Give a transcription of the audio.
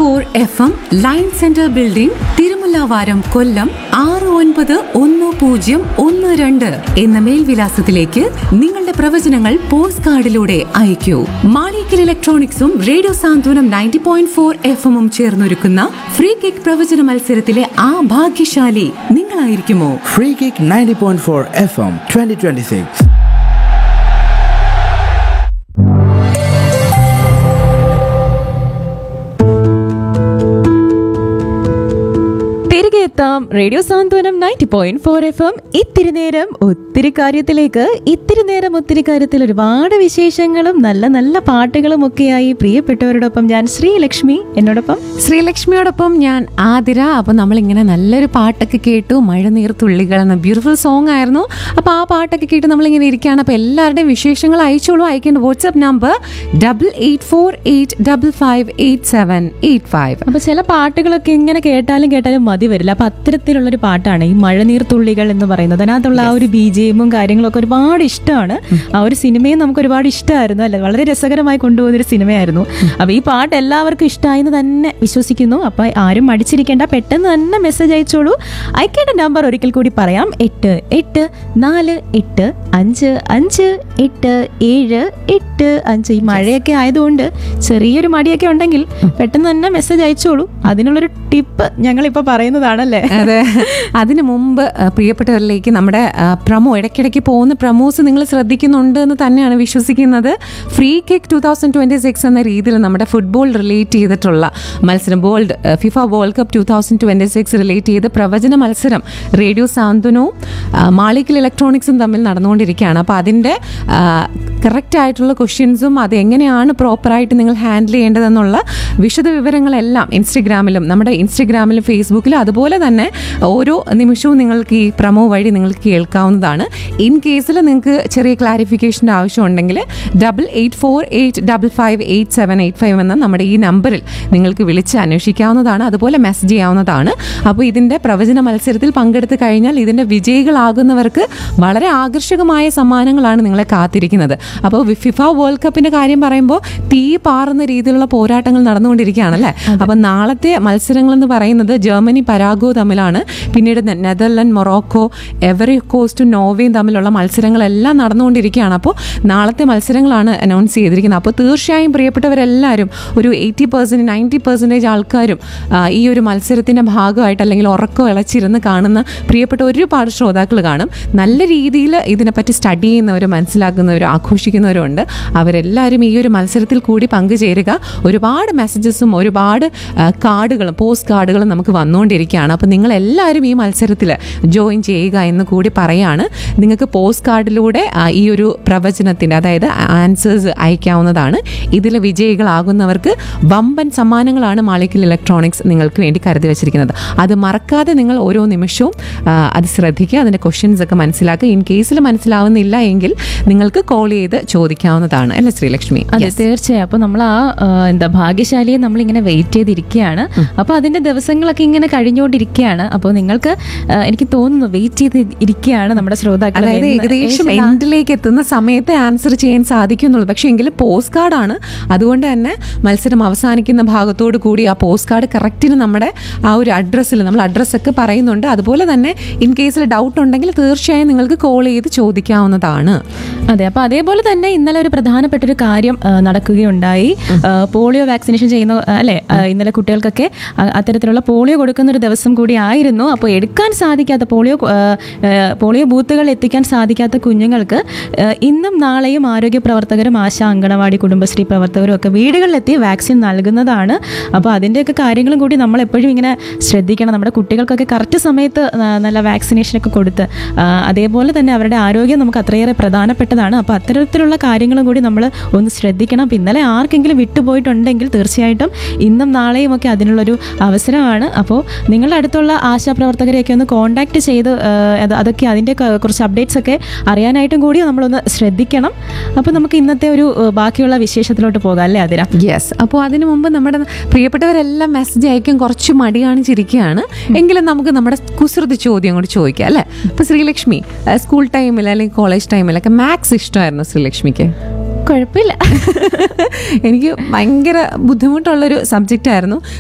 Four F M line centre building Thirumullavaram Kollam ആറ് ഒൻപത് ഒന്ന് പൂജ്യം ഒന്ന് രണ്ട് എന്ന മേൽവിലാസത്തിലേക്ക് നിങ്ങളുടെ പ്രവചനങ്ങൾ പോസ്റ്റ് കാർഡിലൂടെ അയക്കൂ മാളിക്കൽ ഇലക്ട്രോണിക്സും radio Santhwanam ninety point four F എമ്മും ചേർന്നൊരുക്കുന്ന ഫ്രീ കിക്ക് പ്രവചന മത്സരത്തിലെ ആ ഭാഗ്യശാലി നിങ്ങളായിരിക്കുമോ Free Kick 90.4 FM 2026. തിരികെ എത്താം radio Santhwanam ninety point four F M ഇത്തിരി നേരം ഒത്തിരി കാര്യത്തിലേക്ക് ഇത്തിരി നേരം ഒത്തിരി കാര്യത്തിൽ ഒരുപാട് വിശേഷങ്ങളും നല്ല നല്ല പാട്ടുകളും ഒക്കെയായി പ്രിയപ്പെട്ടവരോടൊപ്പം ഞാൻ ശ്രീലക്ഷ്മി എന്നോടൊപ്പം ശ്രീലക്ഷ്മിയോടൊപ്പം ഞാൻ ആതിര അപ്പോൾ നമ്മളിങ്ങനെ നല്ലൊരു പാട്ടൊക്കെ കേട്ടു മഴനീർ തുള്ളികൾ എന്ന ബ്യൂട്ടിഫുൾ സോങ് ആയിരുന്നു അപ്പോൾ ആ പാട്ടൊക്കെ കേട്ട് നമ്മളിങ്ങനെ ഇരിക്കുകയാണ് അപ്പോൾ എല്ലാവരുടെയും വിശേഷങ്ങൾ അയച്ചോളൂ അയക്കേണ്ട WhatsApp number double eight four eight double five eight seven eight five അപ്പൊ ചില പാട്ടുകളൊക്കെ ഇങ്ങനെ കേട്ടാലും കേട്ടാലും മതി വരില്ല അപ്പൊ അത്തരത്തിലുള്ളൊരു പാട്ടാണ് ഈ മഴനീർ തുള്ളികൾ എന്ന് പറയുന്നത് അതിനകത്തുള്ള ആ ഒരു ബി ജി എമ്മും കാര്യങ്ങളും ഒക്കെ ഒരുപാട് ഇഷ്ടമാണ് ആ ഒരു സിനിമയും നമുക്ക് ഒരുപാട് ഇഷ്ടമായിരുന്നു അല്ലെ വളരെ രസകരമായി കൊണ്ടുപോകുന്ന ഒരു സിനിമയായിരുന്നു അപ്പൊ ഈ പാട്ട് എല്ലാവർക്കും ഇഷ്ടമായി എന്ന് തന്നെ വിശ്വസിക്കുന്നു അപ്പൊ ആരും മടിച്ചിരിക്കേണ്ട പെട്ടെന്ന് തന്നെ മെസ്സേജ് അയച്ചോളൂ അയക്കേണ്ട നമ്പർ ഒരിക്കൽ കൂടി പറയാം എട്ട് എട്ട് നാല് എട്ട് അഞ്ച് അഞ്ച് എട്ട് ഏഴ് എട്ട് അഞ്ച് ഈ മഴയൊക്കെ ആയതുകൊണ്ട് ചെറിയൊരു മടിയൊക്കെ ഉണ്ടെങ്കിൽ പെട്ടെന്ന് തന്നെ മെസ്സേജ് അയച്ചോളൂ അതിനുള്ളൊരു ടിപ്പ് ഞങ്ങൾ ഇപ്പൊ പറയുന്നതാണല്ലേ അതെ അതിനു മുമ്പ് ആ, പ്രിയപ്പെട്ടവരിലേക്ക് നമ്മുടെ ആ, പ്രമോ ഇടയ്ക്കിടയ്ക്ക് പോകുന്ന പ്രമോസ് നിങ്ങൾ ശ്രദ്ധിക്കുന്നുണ്ട് എന്ന് തന്നെയാണ് വിശ്വസിക്കുന്നത് free kick two thousand twenty six എന്ന രീതിയിൽ നമ്മുടെ ഫുട്ബോൾ റിലേറ്റ് ചെയ്തിട്ടുള്ള മത്സരം world FIFA world cup two thousand twenty six relate ചെയ്ത് പ്രവചന മത്സരം റേഡിയോ സാന്ത്വനവും ആ, മാളിക്കൽ ഇലക്ട്രോണിക്സും തമ്മിൽ നടന്നുകൊണ്ടിരിക്കുകയാണ് അപ്പോൾ അതിൻ്റെ കറക്റ്റ് ആയിട്ടുള്ള ക്വസ്റ്റ്യൻസും അത് എങ്ങനെയാണ് പ്രോപ്പറായിട്ട് നിങ്ങൾ ഹാൻഡിൽ ചെയ്യേണ്ടതെന്നുള്ള വിശദ വിവരങ്ങളെല്ലാം ഇൻസ്റ്റഗ്രാമിലും നമ്മുടെ ഇൻസ്റ്റഗ്രാമിലും ഫേസ്ബുക്കിലും അതുപോലെ തന്നെ ഓരോ നിമിഷവും നിങ്ങൾക്ക് ഈ പ്രമോ വഴി നിങ്ങൾക്ക് കേൾക്കാവുന്നതാണ് ഇൻ കേസിൽ നിങ്ങൾക്ക് ചെറിയ ക്ലാരിഫിക്കേഷൻ്റെ ആവശ്യമുണ്ടെങ്കിൽ double eight four eight double five eight seven eight five എന്ന നമ്മുടെ ഈ നമ്പറിൽ നിങ്ങൾക്ക് വിളിച്ച് അന്വേഷിക്കാവുന്നതാണ് അതുപോലെ മെസ്സേജ് ചെയ്യാവുന്നതാണ് അപ്പോൾ ഇതിൻ്റെ പ്രവചന മത്സരത്തിൽ പങ്കെടുത്ത് കഴിഞ്ഞാൽ ഇതിൻ്റെ വിജയികളാകുന്നവർക്ക് വളരെ ആകർഷകമായ സമ്മാനങ്ങളാണ് നിങ്ങളെ കാത്തിരിക്കുന്നത് അപ്പോൾ ഫിഫ വേൾഡ് കപ്പിന്റെ കാര്യം പറയുമ്പോൾ തീ പാറുന്ന രീതിയിലുള്ള പോരാട്ടങ്ങൾ നടന്നുകൊണ്ടിരിക്കുകയാണല്ലേ അപ്പം നാളത്തെ മത്സരങ്ങൾ എന്ന് പറയുന്നത് ജർമ്മനി പരാഗോ തമ്മിലാണ് പിന്നീട് നെ- നെതർലൻഡ് മൊറോക്കോ എവറി കോസ്റ്റും നോർവേയും തമ്മിലുള്ള മത്സരങ്ങളെല്ലാം നടന്നുകൊണ്ടിരിക്കുകയാണ് അപ്പോൾ നാളത്തെ മത്സരങ്ങളാണ് അനൗൺസ് ചെയ്തിരിക്കുന്നത് അപ്പോൾ തീർച്ചയായും പ്രിയപ്പെട്ടവരെല്ലാവരും ഒരു എയ്റ്റി പെർസെൻറ്റ് നയൻറ്റി പെർസെൻറ്റേജ് ആൾക്കാരും ആ, ഈ ഒരു മത്സരത്തിൻ്റെ ഭാഗമായിട്ട് അല്ലെങ്കിൽ ഉറക്കം ഇളച്ചിരുന്ന് കാണുന്ന പ്രിയപ്പെട്ട ഒരുപാട് ശ്രോതാക്കൾ കാണും നല്ല രീതിയിൽ ഇതിനെപ്പറ്റി സ്റ്റഡി ചെയ്യുന്നവരും മനസ്സിലാക്കുന്നവരും ആഘോഷിക്കുന്നവരും ഉണ്ട് അവരെല്ലാവരും ഈ ഒരു മത്സരത്തിൽ കൂടി പങ്കുചേരുക ഒരുപാട് മെസ്സേജസും ഒരുപാട് ആ, കാർഡുകളും പോസ്റ്റ് കാർഡുകളും നമുക്ക് വന്നുകൊണ്ടിരിക്കുകയാണ് അപ്പോൾ നിങ്ങൾ എല്ലാവരും ഈ മത്സരത്തിൽ ജോയിൻ ചെയ്യുക എന്ന് കൂടി പറയാണ് നിങ്ങൾക്ക് പോസ്റ്റ് കാർഡിലൂടെ ആ, ഈ ഒരു പ്രവചനത്തിൻ്റെ അതായത് ആൻസേഴ്സ് അയക്കാവുന്നതാണ് ഇതിൽ വിജയികളാകുന്നവർക്ക് വമ്പൻ സമ്മാനങ്ങളാണ് മാളിക്കൽ ഇലക്ട്രോണിക്സ് നിങ്ങൾക്ക് വേണ്ടി കരുതി വെച്ചിരിക്കുന്നത് അത് മറക്കാതെ നിങ്ങൾ ഓരോ നിമിഷവും ആ, അത് ശ്രദ്ധിക്കുക അതിൻ്റെ ക്വസ്റ്റ്യൻസ് ഒക്കെ മനസ്സിലാക്കുക ഇൻ കേസിൽ മനസ്സിലാവുന്നില്ല എങ്കിൽ നിങ്ങൾക്ക് കോൾ ചെയ്ത് ചോദിക്കാവുന്നതാണ് അല്ലേ ശ്രീലക്ഷ്മി അതെ തീർച്ചയായും അപ്പൊ നമ്മൾ ആ ആ, എന്താ ഭാഗ്യശാലിയെ നമ്മൾ ഇങ്ങനെ വെയിറ്റ് ചെയ്തിരിക്കുകയാണ് അപ്പൊ അതിന്റെ ദിവസങ്ങളൊക്കെ ഇങ്ങനെ കഴിഞ്ഞുകൊണ്ടിരിക്കുകയാണ് അപ്പോൾ നിങ്ങൾക്ക് ആ, എനിക്ക് തോന്നുന്നു വെയിറ്റ് ചെയ്ത് ഇരിക്കുകയാണ് നമ്മുടെ ശ്രോതാക്കൾ അതായത് എന്ന് ഏകദേശം ഏകദേശം ആ- എൻഡിലേക്ക് എത്തുന്ന സമയത്ത് ആൻസർ ചെയ്യാൻ സാധിക്കുന്നുള്ളൂ പക്ഷേ എങ്കിലും പോസ്റ്റ് കാർഡാണ് അതുകൊണ്ട് തന്നെ മത്സരം അവസാനിക്കുന്ന ഭാഗത്തോട് കൂടി ആ പോസ്റ്റ് കാർഡ് കറക്റ്റിന് നമ്മുടെ ആ ഒരു അഡ്രസ്സിൽ നമ്മൾ അഡ്രസ്സൊക്കെ പറയുന്നുണ്ട് അതുപോലെ തന്നെ ഇൻ കേസിൽ ഡൗട്ട് ഉണ്ടെങ്കിൽ തീർച്ചയായും നിങ്ങൾക്ക് കോൾ ചെയ്ത് ചോദിക്കാവുന്നതാണ് അതെ അപ്പൊ അതേപോലെ തന്നെ ഇന്നലെ ഒരു പ്രധാനപ്പെട്ട ഒരു കാര്യം ആ, നടക്കുകയുണ്ടായി ആ, പോളിയോ വാക്സിനേഷൻ ചെയ്യുന്ന ആ, അല്ലെ ആ, ഇന്നലെ കുട്ടികൾക്കൊക്കെ ആ, അത്തരത്തിലുള്ള പോളിയോ കൊടുക്കുന്ന ഒരു ദിവസം കൂടി ആയിരുന്നു അപ്പോൾ എടുക്കാൻ സാധിക്കാത്ത പോളിയോ ആ, ആ, പോളിയോ ബൂത്തുകൾ എത്തിക്കാൻ സാധിക്കാത്ത കുഞ്ഞുങ്ങൾക്ക് ആ, ഇന്നും നാളെയും ആരോഗ്യ പ്രവർത്തകരും ആശ അങ്കണവാടി കുടുംബശ്രീ പ്രവർത്തകരും ഒക്കെ വീടുകളിലെത്തി വാക്സിൻ നൽകുന്നതാണ് അപ്പോൾ അതിൻ്റെയൊക്കെ കാര്യങ്ങളും കൂടി നമ്മൾ എപ്പോഴും ഇങ്ങനെ ശ്രദ്ധിക്കണം നമ്മുടെ കുട്ടികൾക്കൊക്കെ കറക്റ്റ് സമയത്ത് ആ, നല്ല വാക്സിനേഷനൊക്കെ കൊടുത്ത് ആ, അതേപോലെ തന്നെ അവരുടെ ആരോഗ്യം നമുക്ക് അത്രയേറെ പ്രധാനപ്പെട്ടതാണ് അപ്പോൾ അത്തരത്തിലുള്ള കാര്യങ്ങളും കൂടി നമ്മൾ ഒന്ന് ശ്രദ്ധിക്കണം അപ്പം ഇന്നലെ ആർക്കെങ്കിലും വിട്ടുപോയിട്ടുണ്ടെങ്കിൽ തീർച്ചയായിട്ടും ഇന്നും നാളെയും ഒക്കെ അതിനുള്ളൊരു അവസരമാണ് അപ്പോൾ നിങ്ങളുടെ അടുത്തുള്ള ആശാപ്രവർത്തകരെയൊക്കെ ഒന്ന് കോൺടാക്ട് ചെയ്ത് ആ, അത് അതൊക്കെ അതിൻ്റെ ക- കുറച്ച് അപ്ഡേറ്റ്സ് ഒക്കെ അറിയാനായിട്ടും കൂടി നമ്മളൊന്ന് ശ്രദ്ധിക്കണം അപ്പോൾ നമുക്ക് ഇന്നത്തെ ഒരു ആ, ബാക്കിയുള്ള വിശേഷത്തിലോട്ട് പോകാം അല്ലേ അതിര യെസ് അപ്പോൾ അതിനു മുമ്പ് നമ്മുടെ പ്രിയപ്പെട്ടവരെല്ലാം മെസ്സേജ് അയക്കാൻ കുറച്ച് മടി കാണിച്ചിരിക്കുകയാണ് എങ്കിലും നമുക്ക് നമ്മുടെ കുസൃതി ചോദ്യം കൂടി ചോദിക്കാം അല്ലേ അപ്പോൾ ശ്രീലക്ഷ്മി ഏഹ്, സ്കൂൾ ടൈമിൽ അല്ലെങ്കിൽ കോളേജ് ടൈമിലൊക്കെ മാത്സ് ഇഷ്ടമായിരുന്നു ശ്രീലക്ഷ്മിക്ക് കുഴപ്പമില്ല എനിക്ക് ഭയങ്കര ബുദ്ധിമുട്ടുള്ളൊരു സബ്ജക്റ്റ് ആയിരുന്നു